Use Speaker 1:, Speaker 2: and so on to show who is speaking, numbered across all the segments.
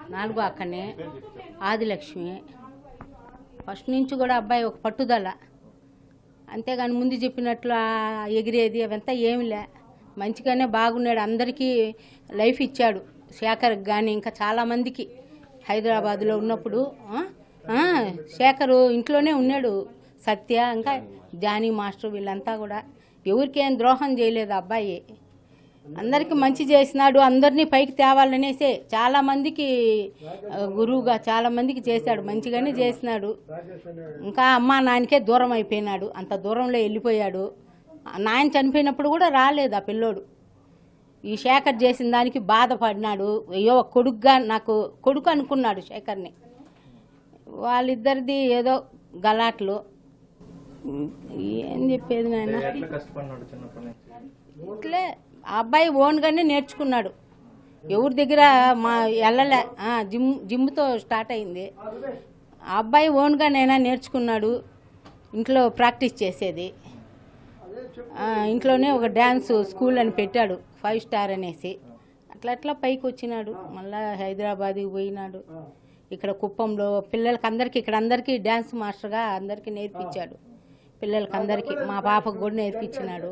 Speaker 1: నాలుగో అక్కనే ఆదిలక్ష్మి ఫస్ట్ నుంచి కూడా అబ్బాయి ఒక పట్టుదల అంతేగాని ముందు చెప్పినట్లు ఆ ఎగిరేది అవంతా ఏమి లే మంచిగానే బాగున్నాడు అందరికీ లైఫ్ ఇచ్చాడు శేఖర్కి కానీ ఇంకా చాలామందికి హైదరాబాద్లో ఉన్నప్పుడు ఆ, ఆ, శేఖరు ఇంట్లోనే ఉన్నాడు సత్య ఇంకా జానీ మాస్టర్ వీళ్ళంతా కూడా ఎవరికేం ద్రోహం చేయలేదు ఆ అబ్బాయి అందరికీ మంచి చేసినాడు అందరినీ పైకి తేవాలనేసే చాలా మందికి ఆ, గురువుగా చాలా మందికి చేశాడు మంచిగానే చేసినాడు ఇంకా అమ్మ నాయనకే దూరం అయిపోయినాడు అంత దూరంలో వెళ్ళిపోయాడు ఆ నాయన చనిపోయినప్పుడు కూడా రాలేదు ఆ పిల్లోడు ఈ శేఖర్ చేసిన దానికి బాధపడినాడు అయ్యో కొడుకుగా నాకు కొడుకు అనుకున్నాడు శేఖర్ని వాళ్ళిద్దరిది ఏదో గలాట్లు ఏం చెప్పేది నాయన
Speaker 2: ఎట్లా కష్టపడినాడు చిన్నప్పటి నుంచి
Speaker 1: ఇట్లే ఆ అబ్బాయి ఓన్గానే నేర్చుకున్నాడు ఎవరి దగ్గర మా వెళ్ళలే ఆ, జిమ్ జిమ్తో స్టార్ట్ అయింది ఆ అబ్బాయి ఓన్గానైనా నేర్చుకున్నాడు ఇంట్లో ప్రాక్టీస్ చేసేది ఆ, ఇంట్లోనే ఒక డ్యాన్స్ స్కూల్ అని పెట్టాడు ఫైవ్ స్టార్ అనేసి అట్లా అట్లా పైకి వచ్చినాడు మళ్ళా హైదరాబాద్కి పోయినాడు ఇక్కడ కుప్పంలో పిల్లలకి అందరికీ ఇక్కడ అందరికీ డ్యాన్స్ మాస్టర్గా అందరికీ నేర్పించాడు పిల్లలకి అందరికీ మా పాపకు కూడా నేర్పించినాడు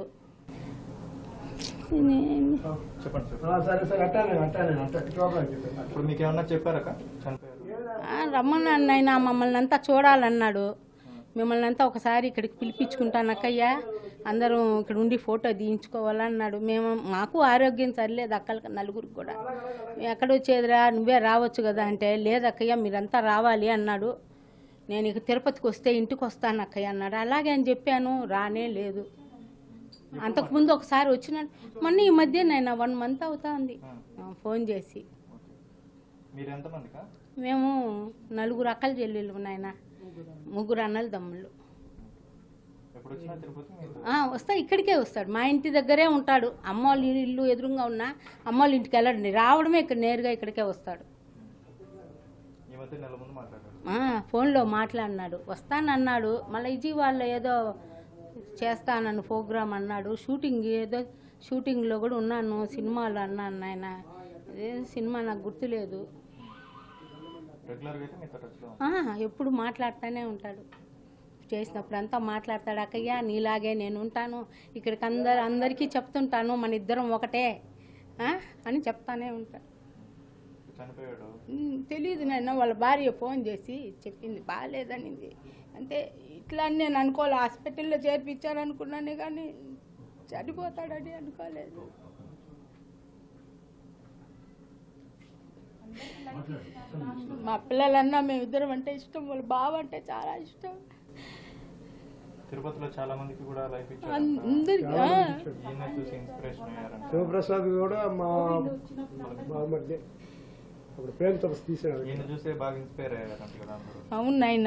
Speaker 2: చెప్పండి చెప్పండి
Speaker 3: ఆ, సరే సరే అట్టానే అట్టానే అట్ట చూడాలని చెప్పాను
Speaker 2: ఇప్పుడు మీకు ఏమన్నా చెప్పారక చనిపోయారు
Speaker 1: ఆ, రమ్మన్నాడు నాయన మమ్మల్ని అంతా చూడాలన్నాడు మిమ్మల్ని అంతా ఒకసారి ఇక్కడికి పిలిపించుకుంటానక్కయ్యా అందరం ఇక్కడ ఉండి ఫోటో తీయించుకోవాలన్నాడు మేము మాకు ఆరోగ్యం సరిలేదు అక్కలకి నలుగురికి కూడా ఎక్కడ వచ్చేదిరా నువ్వే రావచ్చు కదా అంటే లేదు అక్కయ్య మీరంతా రావాలి అన్నాడు నేను ఇక తిరుపతికి వస్తే ఇంటికి వస్తాను అక్కయ్య అన్నాడు అలాగే అని చెప్పాను రానే లేదు అంతకుముందు ఒకసారి వచ్చినాడు మొన్న ఈ మధ్య నేను వన్ మంత్ అవుతా ఉంది ఆ, ఫోన్ చేసి
Speaker 2: మీరు ఎంతమందికా
Speaker 1: మేము నలుగురు అక్కలు చెల్లెళ్ళు నాయన ముగ్గురు అన్నలు తమ్ముళ్ళు
Speaker 2: ఎప్పుడు వచ్చినా తిరుపతి మీరు
Speaker 1: ఆ, వస్తా ఇక్కడికే వస్తాడు మా ఇంటి దగ్గరే ఉంటాడు అమ్మ వాళ్ళ ఇల్లు ఎదురుగా ఉన్నా అమ్మ వాళ్ళ ఇంటికి వెళ్ళండి రావడమే ఇక్కడ నేరుగా ఇక్కడికే వస్తాడు
Speaker 2: ఈ మధ్య నెల ముందు మాట్లాడారు
Speaker 1: ఆ, ఫోన్లో మాట్లాడినాడు వస్తానన్నాడు మళ్ళీ విజయవాడలో ఏదో చేస్తానని ప్రోగ్రామ్ అన్నాడు షూటింగ్ ఏదో షూటింగ్లో కూడా ఉన్నాను సినిమాలో అన్నాను నాయన అదే సినిమా నాకు గుర్తులేదు
Speaker 2: రెగ్యులర్గా అయితే మీతో టచ్లో
Speaker 1: ఆ, ఎప్పుడు మాట్లాడుతూనే ఉంటాడు చేసినప్పుడు అంతా మాట్లాడతాడు అక్కయ్య నీలాగే నేను ఉంటాను ఇక్కడికి అందరు అందరికీ చెప్తుంటాను మన ఇద్దరం ఒకటే ఆ, అని చెప్తానే ఉంటాడు
Speaker 2: చనిపోయాడు
Speaker 1: ఉమ్, తెలియదు నాయన వాళ్ళ భార్య ఫోన్ చేసి చెప్పింది బాగాలేదనింది అంటే ఇట్లా అని నేను అనుకోవాలి హాస్పిటల్లో చేర్పించాలనుకున్నానే కానీ చనిపోతాడని అనుకోలేదు మా పిల్లలన్నా మేమిద్దరం అంటే ఇష్టం వాళ్ళ బావ అంటే చాలా ఇష్టం
Speaker 2: తిరుపతిలో చాలా మందికి కూడా లైఫ్ ఇచ్చారు
Speaker 1: అందరికి ఆ,
Speaker 2: ఈయన చూసి ఇన్స్పిరేషన్ అయ్యారంట
Speaker 3: శివప్రసాద్ కూడా మా బామ్మర్ది అప్పుడు ప్రేమ తపస్సు తీసాడు
Speaker 2: ఈయన చూసే బాగా ఇన్స్పైర్ అయ్యారంట కదా అందరూ
Speaker 1: అవును నాయన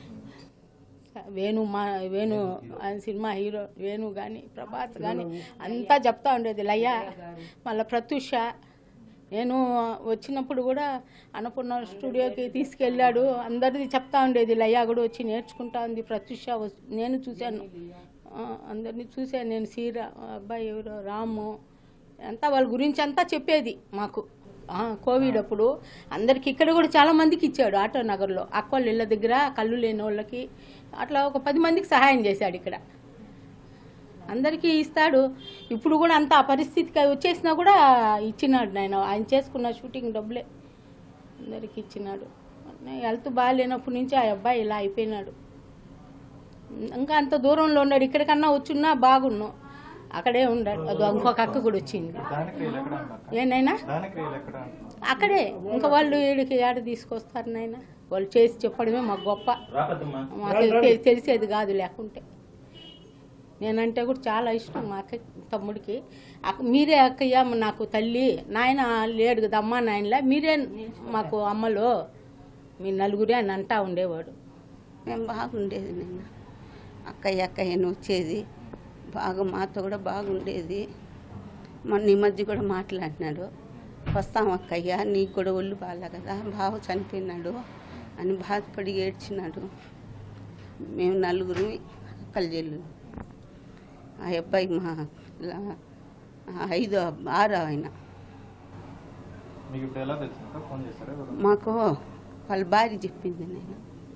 Speaker 1: వేణు మా వేణు ఆయన సినిమా హీరో వేణు కానీ ప్రభాస్ కానీ అంతా చెప్తా ఉండేది లయ్య మళ్ళీ ప్రత్యూష నేను వచ్చినప్పుడు కూడా అన్నపూర్ణ స్టూడియోకి తీసుకెళ్ళాడు అందరిది చెప్తా ఉండేది లయ్య కూడా వచ్చి నేర్చుకుంటా ఉంది ప్రత్యూష వస్- నేను చూశాను ఆ, అందరినీ చూశాను నేను సీర అబ్బాయి ఎవరో రాము అంతా వాళ్ళ గురించి అంతా చెప్పేది మాకు ఆ, కోవిడ్ అప్పుడు అందరికి ఇక్కడ కూడా చాలా మందికి ఇచ్చాడు ఆటో నగర్లో అక్క వాళ్ళ ఇళ్ళ దగ్గర కళ్ళు లేని వాళ్ళకి అట్లా ఒక పది మందికి సహాయం చేశాడు ఇక్కడ అందరికీ ఇస్తాడు ఇప్పుడు కూడా అంత ఆ పరిస్థితికి వచ్చేసినా కూడా ఇచ్చినాడు నేను ఆయన చేసుకున్న షూటింగ్ డబ్బులే అందరికి ఇచ్చినాడు హెల్త్ బాగాలేనప్పటి నుంచి ఆ అబ్బాయి ఇలా అయిపోయినాడు ఇంకా అంత దూరంలో ఉన్నాడు ఇక్కడికన్నా వచ్చున్నా బాగున్నాం అక్కడే ఉన్నాడు అది ఇంకొక అక్క కూడా వచ్చింది
Speaker 2: దాని క్రియలు ఎక్కడ అంటారు
Speaker 1: ఏనైనా
Speaker 2: దాని క్రియలు ఎక్కడ అంటున్నారు
Speaker 1: అక్కడే ఇంకా వాళ్ళు వీడికి ఏడ తీసుకొస్తారు నాయన వాళ్ళు చేసి చెప్పడమే మాకు గొప్ప మాకు తె- తెలిసేది కాదు లేకుంటే నేనంటే కూడా చాలా ఇష్టం మా అక్క తమ్ముడికి అక్క మీరే అక్కయ్య నాకు తల్లి నాయన లేడు కదా అమ్మ నాయనలా మీరే మాకు అమ్మలో మీ నలుగురే అని అంటా ఉండేవాడు
Speaker 4: మేము బాగుండేది నేను అక్కయ్య అక్కయ్య అని వచ్చేది బాగా మాతో కూడా బాగుండేది మొన్న ఈ మధ్య కూడా మాట్లాడినాడు వస్తాం అక్కయ్య నీకు కూడా ఒళ్ళు బాగా కదా బావ చనిపోయినాడు అని బాధపడి ఏడ్చినాడు మేము నలుగురు అక్కల చెల్లు ఆ అబ్బాయి మా లా- ఆ ఐదో అబ్బ- ఆరో ఆయన
Speaker 2: మీకు ఇప్పుడు ఎలా తెలిసింది ఫోన్ చేస్తారా ఎవరు?
Speaker 4: మాకు వాళ్ళ భార్య చెప్పింది నేను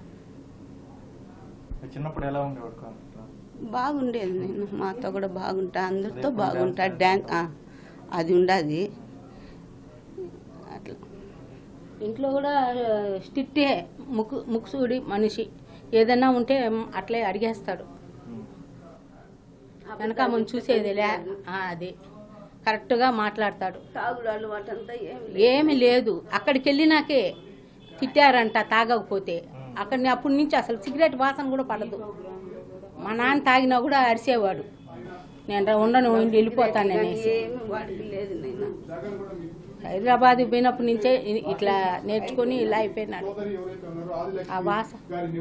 Speaker 2: మీరు చిన్నప్పుడు ఎలా ఉండేవాడు కాదు ఇట్లా?
Speaker 4: బాగుండేది నేను మాతో కూడా బాగుంటా అందరితో బాగుంటా డ్యాన్స్ అది ఉండదు అట్లా
Speaker 1: ఇంట్లో కూడా స్టిట్టే ముక్కు ముక్కుసూడి మనిషి ఏదైనా ఉంటే అట్లే అడిగేస్తాడు
Speaker 2: ఉమ్.
Speaker 1: వెనక మనం చూసేదిలే ఆ, అది కరెక్ట్గా మాట్లాడతాడు
Speaker 4: తాగుడు అలవాటు అంతా ఏమి
Speaker 1: ఏమి లేదు అక్కడికి వెళ్ళినాకే తిట్టారంట తాగకపోతే అక్కడిని అప్పటి నుంచి అసలు సిగరెట్ వాసన కూడా పడదు మా నాన్న తాగినా కూడా అరిసేవాడు నేను రా- ఉండను ఇంటి వెళ్ళిపోతాను అనేసి
Speaker 4: ఏమి వాడికి లేదు నేను
Speaker 1: హైదరాబాద్ పోయినప్పటి నుంచే ఇ- ఇట్లా నేర్చుకొని ఇలా అయిపోయినాడు ఆ వాసన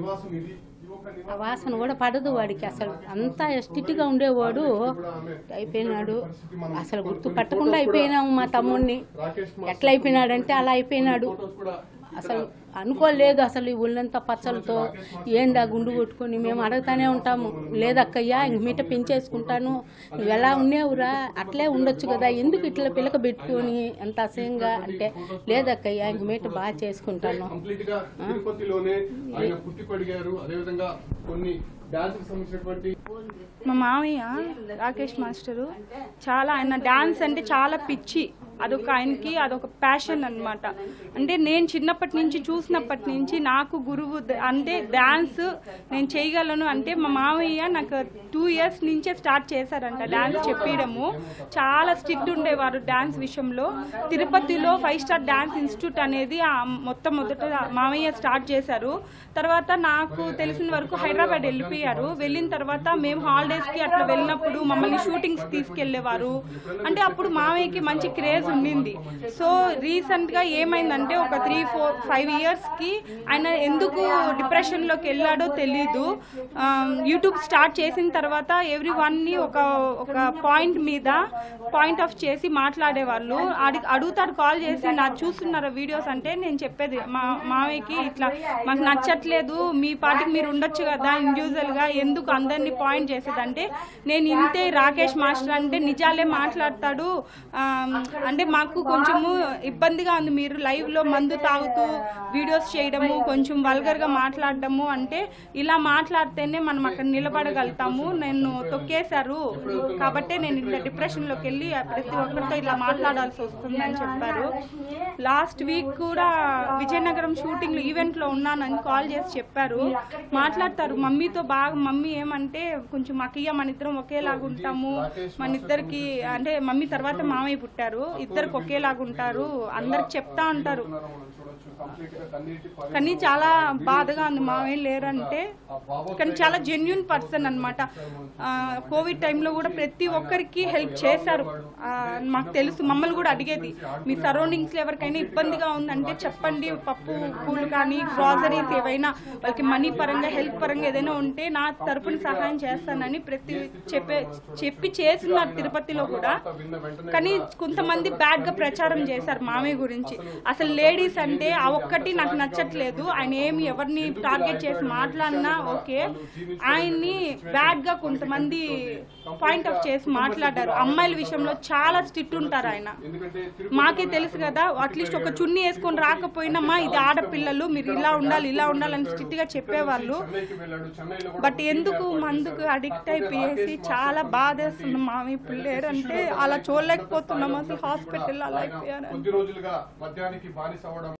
Speaker 1: ఆ వాసన కూడా పడదు వాడికి అసలు అంతా ఎస్టిట్గా ఉండేవాడు అయిపోయినాడు అసలు గుర్తు పట్టకుండా అయిపోయినాము మా తమ్ముడిని ఎట్లా అయిపోయినాడంటే అలా అయిపోయినాడు అసలు అనుకోలేదు అసలు ఈ ఒళ్ళంతా పచ్చలతో ఏందా గుండు కొట్టుకొని మేము అడుగుతానే ఉంటాము లేదక్కయ్యా ఇంక మీట పెంచేసుకుంటాను నువ్వు ఎలా ఉండేవురా అట్లే ఉండొచ్చు కదా ఎందుకు ఇట్లా పిలక పెట్టుకొని ఎంత అసహ్యంగా అంటే లేదక్కయ్యా ఇంక మీట బాగా చేసుకుంటాను
Speaker 3: కంప్లీట్ గా తిరుపతిలోనే ఆయన పుట్టి పడిగారు అదేవిధంగా కొన్ని డాన్స్ కి సంబంధించినటువంటి
Speaker 5: మా మామయ్య రాకేష్ మాస్టరు చాలా ఆయన డాన్స్ అంటే చాలా పిచ్చి అదొక ఆయనకి అదొక ప్యాషన్ అన్నమాట అంటే నేను చిన్నప్పటి నుంచి చూసినప్పటి నుంచి నాకు గురువు ద- అంటే డాన్స్ నేను చేయగలను అంటే మా మామయ్య నాకు టూ ఇయర్స్ నుంచే స్టార్ట్ చేశారంట డాన్స్ చెప్పియడము చాలా స్ట్రిక్ట్ ఉండేవారు డాన్స్ విషయంలో తిరుపతిలో ఫైవ్ స్టార్ డాన్స్ ఇన్స్టిట్యూట్ అనేది ఆ మొత్తం మొదట మామయ్య స్టార్ట్ చేశారు తర్వాత నాకు తెలిసిన వరకు హైదరాబాద్ వెళ్ళిపోయారు వెళ్ళిన తర్వాత మేము హాలిడేస్ కి అట్లా వెళ్ళినప్పుడు మమ్మల్ని షూటింగ్స్ తీసుకెళ్లేవారు అంటే అప్పుడు మామయ్యకి మంచి క్రేజ్ ఉండింది సో రీసెంట్ గా ఏమైందంటే ఒక త్రీ ఫోర్ ఫైవ్ ఇయర్స్ కి ఆయన ఎందుకు డిప్రెషన్ లోకి వెళ్ళాడో తెలీదు యూట్యూబ్ స్టార్ట్ చేసిన తర్వాత ఎవ్రీ వన్ ని ఒక ఒక పాయింట్ మీద పాయింట్ ఆఫ్ చేసి మాట్లాడేవాళ్ళు అడి- అడుగుతాడు కాల్ చేసి నా చూస్తున్నారా వీడియోస్ అంటే నేను చెప్పేది మా మామయ్యకి ఇట్లా మాకు నచ్చట్లేదు మీ పాటికి మీరు ఉండొచ్చు కదా ఇండివిజువల్ గా ఎందుకు అందరినీ పాయింట్ చేసేదంటే నేను ఇంతే రాకేష్ మాస్టర్ అంటే నిజాలే మాట్లాడతాడు ఆ, అంటే మాకు కొంచెము ఇబ్బందిగా ఉంది మీరు లైవ్ లో మందు తాగుతూ వీడియోస్ చేయడము కొంచెం వల్గర్ గా మాట్లాడడము అంటే ఇలా మాట్లాడితేనే మనం అక్కడ నిలబడగలుగుతాము నేను తొక్కేశారు కాబట్టే నేను ఇంత డిప్రెషన్ లోకి వెళ్ళి ప్రతి ఒక్కరితో ఇలా మాట్లాడాల్సి వస్తుందని చెప్పారు లాస్ట్ వీక్ కూడా విజయనగరం షూటింగ్ ఈవెంట్ లో ఉన్నానని కాల్ చేసి చెప్పారు మాట్లాడతారు మమ్మీతో బాగా మమ్మీ ఏమంటే కొంచెం అక్కయ్య మన ఇద్దరం ఒకేలాగా ఉంటాము మన ఇద్దరికి అంటే మమ్మీ తర్వాత మామయ్య పుట్టారు ఇద్దరికి ఒకేలాగా ఉంటారు అందరికి చెప్తా ఉంటారు కానీ చాలా బాధగా ఉంది మామయ్య లేరంటే కానీ చాలా జెన్యున్ పర్సన్ అనమాట కోవిడ్ టైంలో కూడా ప్రతి ఒక్కరికి హెల్ప్ చేశారు ఆ, మాకు తెలుసు మమ్మల్ని కూడా అడిగేది మీ సరౌండింగ్స్లో ఎవరికైనా ఇబ్బందిగా ఉందంటే చెప్పండి పప్పు పూలు కానీ గ్రాసరీస్ ఏవైనా వాళ్ళకి మనీ పరంగా హెల్ప్ పరంగా ఏదైనా ఉంటే నా తరపున సహాయం చేస్తానని ప్రతి చెప్పే చెప్పి చేస్తున్నారు తిరుపతిలో కూడా కానీ కొంతమంది బ్యాడ్ గా ప్రచారం చేశారు మామయ్య గురించి అసలు లేడీస్ అంటే ఆ ఒక్కటి నాకు నచ్చట్లేదు ఆయన ఏమి ఎవరిని టార్గెట్ చేసి మాట్లాడినా ఓకే ఆయన్ని బ్యాడ్ గా కొంతమంది పాయింట్ ఆఫ్ చేసి మాట్లాడారు అమ్మాయిల విషయంలో చాలా స్ట్రిక్ట్ ఉంటారు ఆయన మాకే తెలుసు కదా అట్లీస్ట్ ఒక చున్నీ వేసుకొని రాకపోయినా మా ఇది ఆడపిల్లలు మీరు ఇలా ఉండాలి ఇలా ఉండాలని స్ట్రిక్ట్ గా చెప్పేవాళ్ళు బట్ ఎందుకు మందుకు అడిక్ట్ అయిపోయేసి చాలా బాధేస్తుంది మామి ఇప్పుడు లేరంటే అలా చూడలేకపోతున్నాం అసలు హాస్పిటల్ అలా అయిపోయారు
Speaker 3: కొద్ది రోజులుగా మద్యానికి బానిస అవ్వడం